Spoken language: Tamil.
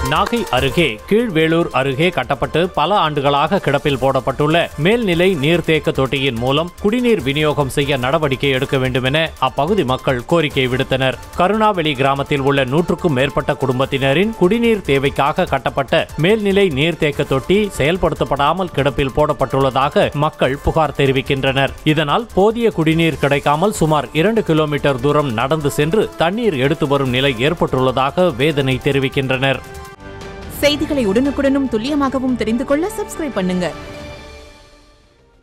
நாகை அருகே கீழ்வேளூர் அருகே கட்டப்பட்டு பல ஆண்டுகளாக கிடப்பில் போடப்பட்டுள்ள மேல்நிலை நீர்த்தேக்க தொட்டியின் மூலம் குடிநீர் விநியோகம் செய்ய நடவடிக்கை எடுக்க வேண்டும் என அப்பகுதி மக்கள் கோரிக்கை விடுத்தனர் கருணாவெளி கிராமத்தில் உள்ள நூற்றுக்கும் மேற்பட்ட குடும்பத்தினரின் குடிநீர் தேவைக்காக கட்டப்பட்ட மேல்நிலை நீர்த்தேக்க தொட்டி செயல்படுத்தப்படாமல் கிடப்பில் போடப்பட்டுள்ளதாக மக்கள் புகார் தெரிவிக்கின்றனர் இதனால் போதிய குடிநீர் கிடைக்காமல் சுமார் இரண்டு கிலோமீட்டர் தூரம் நடந்து சென்று தண்ணீர் எடுத்து வரும் நிலை ஏற்பட்டுள்ளதாக வேதனை தெரிவிக்கின்றனர் செய்திகளை உடனுக்குடனும் துல்லியமாகவும் தெரிந்து கொள்ள சப்ஸ்கிரைப் பண்ணுங்க